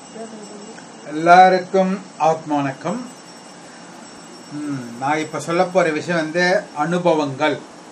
எல்லாருக்கும் ஆத்ம வணக்கம் ம், நான் இப்போ சொல்ல போகிற விஷயம் வந்து அனுபவங்கள்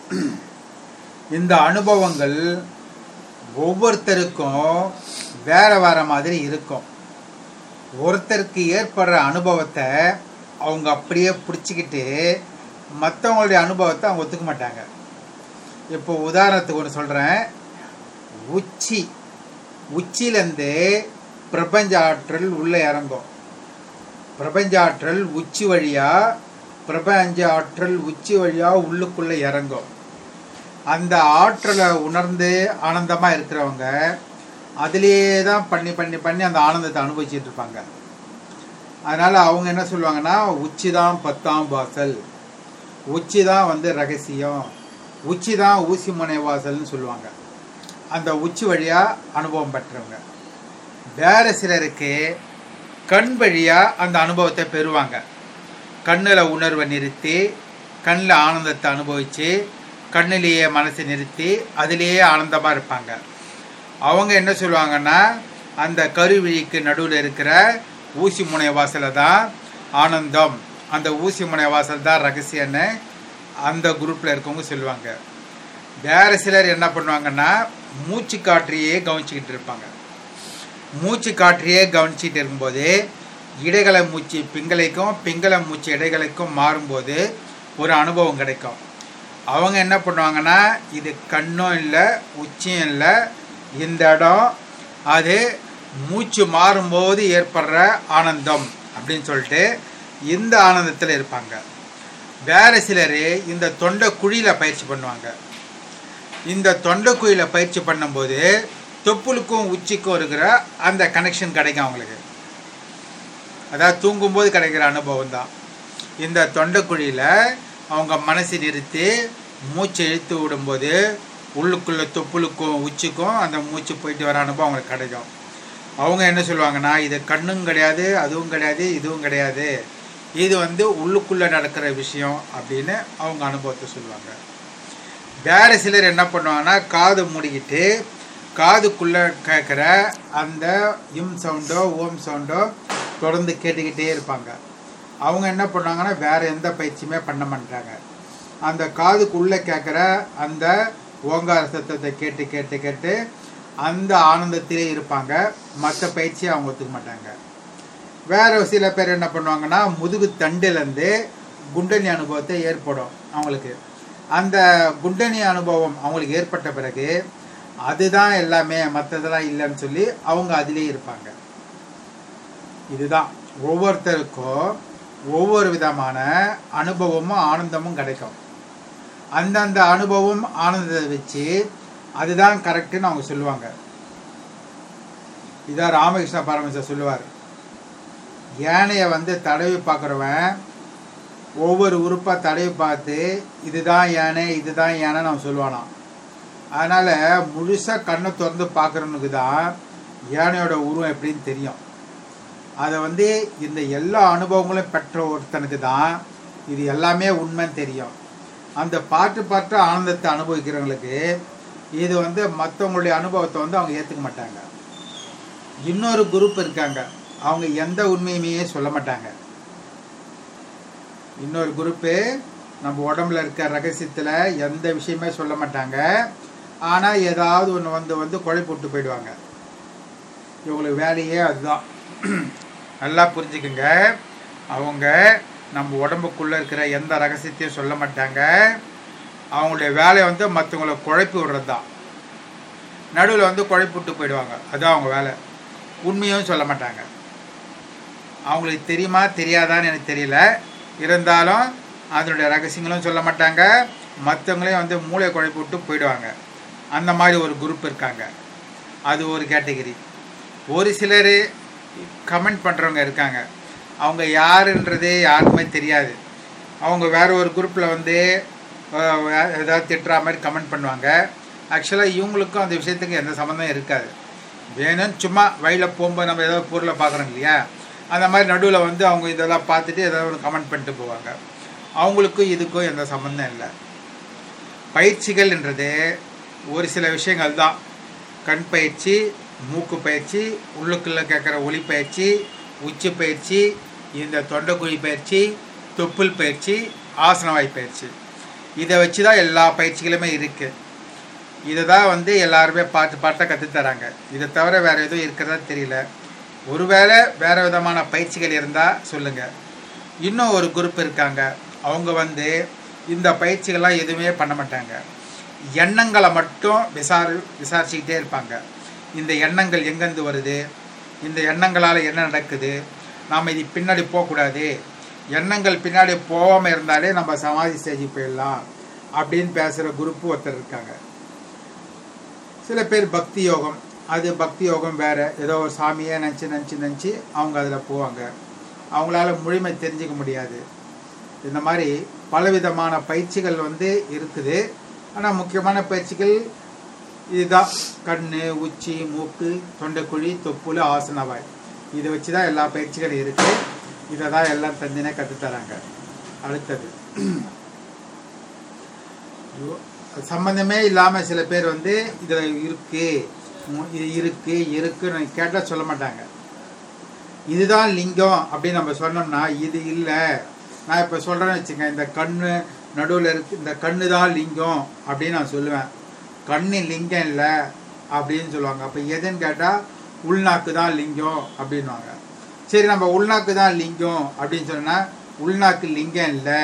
இந்த அனுபவங்கள் ஒவ்வொருத்தருக்கும் வேற வேற மாதிரி இருக்கும் ஒருத்தருக்கு ஏற்படுற அனுபவத்தை அவங்க அப்படியே பிடிச்சிக்கிட்டு மற்றவங்களுடைய அனுபவத்தை அவங்க ஒத்துக்க மாட்டாங்க இப்போ உதாரணத்துக்கு ஒன்று சொல்கிறேன் உச்சி உச்சியிலேருந்து பிரபஞ்ச ஆற்றல் உள்ளே இறங்கும் பிரபஞ்ச ஆற்றல் உச்சி வழியாக பிரபஞ்ச ஆற்றல் உச்சி வழியாக உள்ளுக்குள்ளே இறங்கும் அந்த ஆற்றலை உணர்ந்து ஆனந்தமாக இருக்கிறவங்க அதிலேயே தான் பண்ணி பண்ணி பண்ணி அந்த ஆனந்தத்தை அனுபவிச்சுட்டு இருப்பாங்க அதனால் அவங்க என்ன சொல்லுவாங்கன்னா உச்சி தான் பத்தாம் வாசல் உச்சி தான் வந்து ரகசியம் உச்சி தான் ஊசி முனை வாசல்னு சொல்லுவாங்க அந்த உச்சி வழியாக அனுபவம் பெற்றவங்க வேறு சிலருக்கு கண் வழியாக அந்த அனுபவத்தை பெறுவாங்க கண்ணில் உணர்வை நிறுத்தி கண்ணில் ஆனந்தத்தை அனுபவித்து கண்ணிலேயே மனசை நிறுத்தி அதிலேயே ஆனந்தமாக இருப்பாங்க அவங்க என்ன சொல்லுவாங்கன்னா அந்த கருவிழிக்கு நடுவில் இருக்கிற ஊசி முனை வாசலை தான் ஆனந்தம் அந்த ஊசி முனை வாசல் தான் ரகசியம்னு அந்த குரூப்பில் இருக்கவங்க சொல்லுவாங்க வேறு சிலர் என்ன பண்ணுவாங்கன்னா மூச்சு காற்றையே கவனிச்சுக்கிட்டு இருப்பாங்க மூச்சு காற்றையே கவனிச்சிட்டு இருக்கும்போது இடைகளை மூச்சு பிங்களைக்கும் பிங்கள மூச்சு இடைகளுக்கும் மாறும்போது ஒரு அனுபவம் கிடைக்கும் அவங்க என்ன பண்ணுவாங்கன்னா இது கண்ணும் இல்லை உச்சியும் இல்லை இந்த இடம் அது மூச்சு மாறும்போது ஏற்படுற ஆனந்தம் அப்படின்னு சொல்லிட்டு இந்த ஆனந்தத்தில் இருப்பாங்க வேறு சிலர் இந்த தொண்டை குழியில் பயிற்சி பண்ணுவாங்க இந்த தொண்டை குழியில் பயிற்சி பண்ணும்போது தொப்புளுக்கும் உச்சிக்கும் இருக்கிற அந்த கனெக்ஷன் கிடைக்கும் அவங்களுக்கு அதாவது தூங்கும்போது கிடைக்கிற அனுபவம் தான் இந்த தொண்டைக்குழியில் அவங்க மனசை நிறுத்தி மூச்சை இழுத்து விடும்போது உள்ளுக்குள்ளே தொப்புளுக்கும் உச்சிக்கும் அந்த மூச்சு போயிட்டு வர அனுபவம் அவங்களுக்கு கிடைக்கும் அவங்க என்ன சொல்லுவாங்கன்னா இது கண்ணும் கிடையாது அதுவும் கிடையாது இதுவும் கிடையாது இது வந்து உள்ளுக்குள்ளே நடக்கிற விஷயம் அப்படின்னு அவங்க அனுபவத்தை சொல்லுவாங்க வேறு சிலர் என்ன பண்ணுவாங்கன்னா காது மூடிக்கிட்டு காதுக்குள்ளே கேட்குற அந்த இம் சவுண்டோ ஓம் சவுண்டோ தொடர்ந்து கேட்டுக்கிட்டே இருப்பாங்க அவங்க என்ன பண்ணுவாங்கன்னா வேறு எந்த பயிற்சியுமே பண்ண மாட்டாங்க அந்த காதுக்குள்ளே கேட்குற அந்த ஓங்கார சத்தத்தை கேட்டு கேட்டு கேட்டு அந்த ஆனந்தத்திலே இருப்பாங்க மற்ற பயிற்சியை அவங்க ஒத்துக்க மாட்டாங்க வேறு சில பேர் என்ன பண்ணுவாங்கன்னா முதுகு தண்டுலேருந்து குண்டனி அனுபவத்தை ஏற்படும் அவங்களுக்கு அந்த குண்டனி அனுபவம் அவங்களுக்கு ஏற்பட்ட பிறகு அதுதான் எல்லாமே மற்றதெல்லாம் இல்லைன்னு சொல்லி அவங்க அதிலே இருப்பாங்க இதுதான் ஒவ்வொருத்தருக்கும் ஒவ்வொரு விதமான அனுபவமும் ஆனந்தமும் கிடைக்கும் அந்தந்த அனுபவம் ஆனந்தத்தை வச்சு அதுதான் கரெக்டுன்னு அவங்க சொல்லுவாங்க இதான் ராமகிருஷ்ண பரமேஸ்வர் சொல்லுவார் யானையை வந்து தடவி பார்க்குறவன் ஒவ்வொரு உறுப்பாக தடவி பார்த்து இதுதான் யானை இதுதான் யானைன்னு அவன் சொல்லுவானான் அதனால் முழுசாக கண்ணை திறந்து பார்க்குறவனுக்கு தான் யானையோட உருவம் எப்படின்னு தெரியும் அதை வந்து இந்த எல்லா அனுபவங்களும் பெற்ற ஒருத்தனுக்கு தான் இது எல்லாமே உண்மைன்னு தெரியும் அந்த பாட்டு பாட்டு ஆனந்தத்தை அனுபவிக்கிறவங்களுக்கு இது வந்து மற்றவங்களுடைய அனுபவத்தை வந்து அவங்க ஏற்றுக்க மாட்டாங்க இன்னொரு குரூப் இருக்காங்க அவங்க எந்த உண்மையுமே சொல்ல மாட்டாங்க இன்னொரு குரூப்பு நம்ம உடம்புல இருக்க ரகசியத்தில் எந்த விஷயமே சொல்ல மாட்டாங்க ஆனால் ஏதாவது ஒன்று வந்து வந்து குழப்பி விட்டு போயிடுவாங்க இவங்களுக்கு வேலையே அதுதான் நல்லா புரிஞ்சுக்குங்க அவங்க நம்ம உடம்புக்குள்ளே இருக்கிற எந்த ரகசியத்தையும் சொல்ல மாட்டாங்க அவங்களுடைய வேலையை வந்து மற்றவங்கள குழப்பி விடுறது தான் நடுவில் வந்து குழப்பி விட்டு போயிடுவாங்க அதுதான் அவங்க வேலை உண்மையும் சொல்ல மாட்டாங்க அவங்களுக்கு தெரியுமா தெரியாதான்னு எனக்கு தெரியல இருந்தாலும் அதனுடைய ரகசியங்களும் சொல்ல மாட்டாங்க மற்றவங்களையும் வந்து மூளை குழப்பி விட்டு போயிடுவாங்க அந்த மாதிரி ஒரு குரூப் இருக்காங்க அது ஒரு கேட்டகரி ஒரு சிலர் கமெண்ட் பண்ணுறவங்க இருக்காங்க அவங்க யாருன்றதே யாருக்குமே தெரியாது அவங்க வேற ஒரு குரூப்பில் வந்து அஹ், ஏதாவது திட்டுற மாதிரி கமெண்ட் பண்ணுவாங்க ஆக்சுவலாக இவங்களுக்கும் அந்த விஷயத்துக்கு எந்த சம்மந்தம் இருக்காது வேணும்னு சும்மா வழியில் போகும்போது நம்ம ஏதாவது பொருளை பார்க்குறோம் இல்லையா அந்த மாதிரி நடுவில் வந்து அவங்க இதெல்லாம் பார்த்துட்டு ஏதாவது ஒரு கமெண்ட் பண்ணிட்டு போவாங்க அவங்களுக்கும் இதுக்கும் எந்த சம்மந்தம் இல்லை பயிற்சிகள் என்றது ஒரு சில விஷயங்கள் தான் கண் பயிற்சி மூக்கு பயிற்சி உள்ளுக்குள்ளே கேட்குற ஒளி பயிற்சி உச்சி பயிற்சி இந்த தொண்டைக்குழி பயிற்சி தொப்புள் பயிற்சி ஆசனவாய் பயிற்சி இதை வச்சு தான் எல்லா பயிற்சிகளுமே இருக்குது இதை தான் வந்து எல்லாருமே பார்த்து பார்த்து கற்றுத்தராங்க இதை தவிர வேறு எதுவும் இருக்கிறதா தெரியல ஒருவேளை வேறு விதமான பயிற்சிகள் இருந்தால் சொல்லுங்கள் இன்னும் ஒரு குரூப் இருக்காங்க அவங்க வந்து இந்த பயிற்சிகள்லாம் எதுவுமே பண்ண மாட்டாங்க எண்ணங்களை மட்டும் விசாரி விசாரிச்சுக்கிட்டே இருப்பாங்க இந்த எண்ணங்கள் எங்கேருந்து வருது இந்த எண்ணங்களால் என்ன நடக்குது நாம் இது பின்னாடி போகக்கூடாது எண்ணங்கள் பின்னாடி போகாமல் இருந்தாலே நம்ம சமாதி ஸ்டேஜுக்கு போயிடலாம் அப்படின்னு பேசுகிற குரூப்பு ஒருத்தர் இருக்காங்க சில பேர் பக்தி யோகம் அது பக்தி யோகம் வேறு ஏதோ ஒரு சாமியை நினச்சி நினச்சி நினச்சி அவங்க அதில் போவாங்க அவங்களால முழுமை தெரிஞ்சுக்க முடியாது இந்த மாதிரி பலவிதமான பயிற்சிகள் வந்து இருக்குது ஆனால் முக்கியமான பயிற்சிகள் இதுதான் கண் உச்சி மூக்கு தொண்டைக்குழி தொப்புள் ஆசனவாய் இதை வச்சு தான் எல்லா பயிற்சிகளும் இருக்குது இதை தான் எல்லாம் தந்தினே கற்றுத்தராங்க அடுத்தது சம்மந்தமே இல்லாமல் சில பேர் வந்து இதில் இருக்கு உம், இது இருக்கு இருக்குன்னு கேட்டால் சொல்ல மாட்டாங்க இதுதான் லிங்கம் அப்படின்னு நம்ம சொன்னோம்னா இது இல்லை நான் இப்போ சொல்கிறேன்னு வச்சுங்க இந்த கண்ணு நடுவில் இருக்கு இந்த கண்ணு தான் லிங்கம் அப்படின்னு நான் சொல்லுவேன் கண்ணு லிங்கம் இல்லை அப்படின்னு சொல்லுவாங்க அப்போ எதுன்னு கேட்டால் உள்நாக்கு தான் லிங்கம் அப்படின்வாங்க சரி நம்ம உள்நாக்கு தான் லிங்கம் அப்படின்னு சொன்னால் உள்நாக்கு லிங்கம் இல்லை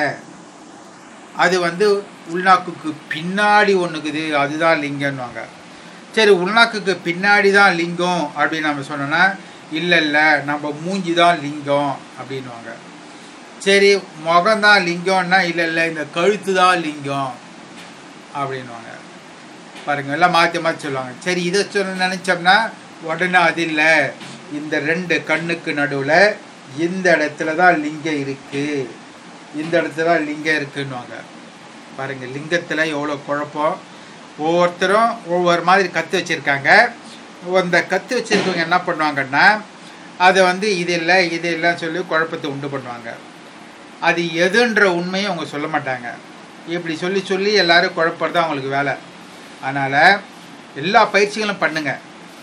அது வந்து உள்நாக்குக்கு பின்னாடி ஒன்றுக்குது அதுதான் லிங்கம்னுவாங்க சரி உள்நாக்குக்கு பின்னாடி தான் லிங்கம் அப்படின்னு நம்ம சொன்னோன்னா இல்லை இல்லை நம்ம மூஞ்சி தான் லிங்கம் அப்படின்வாங்க சரி முகம்தான் லிங்கம்னா இல்லை இல்லை இந்த கழுத்து தான் லிங்கம் அப்படின்வாங்க பாருங்க எல்லாம் மாற்றி மாற்றி சொல்லுவாங்க சரி இதை சொல்ல நினச்சோம்னா உடனே அது இல்லை இந்த ரெண்டு கண்ணுக்கு நடுவில் இந்த இடத்துல தான் லிங்கம் இருக்குது இந்த இடத்துல தான் லிங்கம் இருக்குன்னுவாங்க பாருங்க லிங்கத்தில் எவ்வளோ குழப்பம் ஒவ்வொருத்தரும் ஒவ்வொரு மாதிரி கற்று வச்சுருக்காங்க அந்த கற்று வச்சுருக்கவங்க என்ன பண்ணுவாங்கன்னா அதை வந்து இது இல்லை இது இல்லைன்னு சொல்லி குழப்பத்தை உண்டு பண்ணுவாங்க அது எதுன்ற உண்மையை அவங்க சொல்ல மாட்டாங்க இப்படி சொல்லி சொல்லி எல்லாரும் குழப்பறது தான் அவங்களுக்கு வேலை அதனால் எல்லா பயிற்சிகளும் பண்ணுங்கள்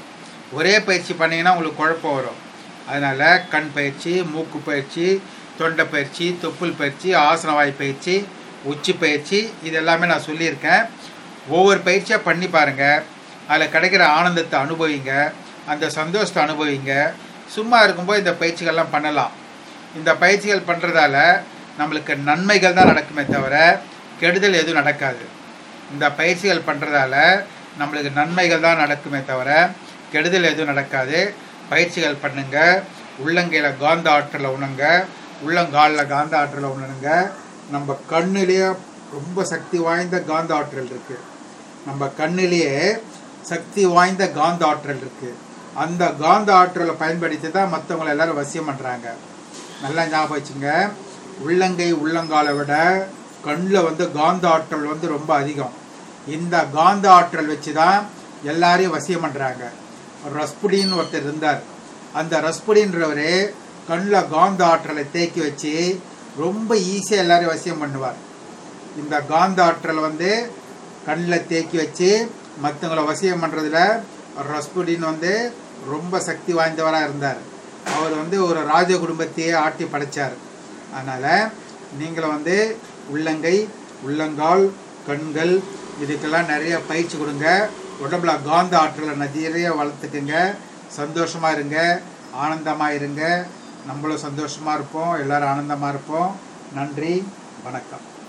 ஒரே பயிற்சி பண்ணிங்கன்னா உங்களுக்கு குழப்பம் வரும் அதனால் கண் பயிற்சி மூக்கு பயிற்சி தொண்டை பயிற்சி தொப்புள் பயிற்சி ஆசனவாய் பயிற்சி உச்சி பயிற்சி இது எல்லாமே நான் சொல்லியிருக்கேன் ஒவ்வொரு பயிற்சியாக பண்ணி பாருங்கள் அதில் கிடைக்கிற ஆனந்தத்தை அனுபவிங்க அந்த சந்தோஷத்தை அனுபவிங்க சும்மா இருக்கும்போது இந்த பயிற்சிகள்லாம் பண்ணலாம் இந்த பயிற்சிகள் பண்ணுறதால நம்மளுக்கு நன்மைகள் தான் நடக்குமே தவிர கெடுதல் எதுவும் நடக்காது இந்த பயிற்சிகள் பண்ணுறதால நம்மளுக்கு நன்மைகள் தான் நடக்குமே தவிர கெடுதல் எதுவும் நடக்காது பயிற்சிகள் பண்ணுங்க உள்ளங்கையில் காந்த ஆற்றலை உணங்க உள்ளங்காலில் காந்த ஆற்றலை உணருங்க நம்ம கண்ணுலேயே ரொம்ப சக்தி வாய்ந்த காந்த ஆற்றல் இருக்குது நம்ம கண்ணிலேயே சக்தி வாய்ந்த காந்த ஆற்றல் இருக்குது அந்த காந்த ஆற்றலை பயன்படுத்தி தான் மற்றவங்களை எல்லாரும் வசியம் பண்ணுறாங்க நல்லா ஞாபகம் வச்சுங்க உள்ளங்கை உள்ளங்காலை விட கண்ணில் வந்து காந்த ஆற்றல் வந்து ரொம்ப அதிகம் இந்த காந்த ஆற்றல் வச்சு தான் எல்லாரையும் வசியம் பண்ணுறாங்க ரஸ்புடின்னு ஒருத்தர் இருந்தார் அந்த ரஸ்புடின்றவரே கண்ணில் காந்த ஆற்றலை தேக்கி வச்சு ரொம்ப ஈஸியாக எல்லாரையும் வசியம் பண்ணுவார் இந்த காந்த ஆற்றல் வந்து கண்ணில் தேக்கி வச்சு மற்றவங்களை வசியம் பண்ணுறதுல ரஸ்புடின் வந்து ரொம்ப சக்தி வாய்ந்தவராக இருந்தார் அவர் வந்து ஒரு ராஜ குடும்பத்தையே ஆட்டி படைச்சார் அதனால் நீங்களும் வந்து உள்ளங்கை உள்ளங்கால் கண்கள் இதுக்கெல்லாம் நிறைய பயிற்சி கொடுங்க உடம்புல காந்த ஆற்றலை நிறைய வளர்த்துக்குங்க சந்தோஷமாக இருங்க ஆனந்தமாக இருங்க நம்மளும் சந்தோஷமாக இருப்போம் எல்லாரும் ஆனந்தமாக இருப்போம் நன்றி வணக்கம்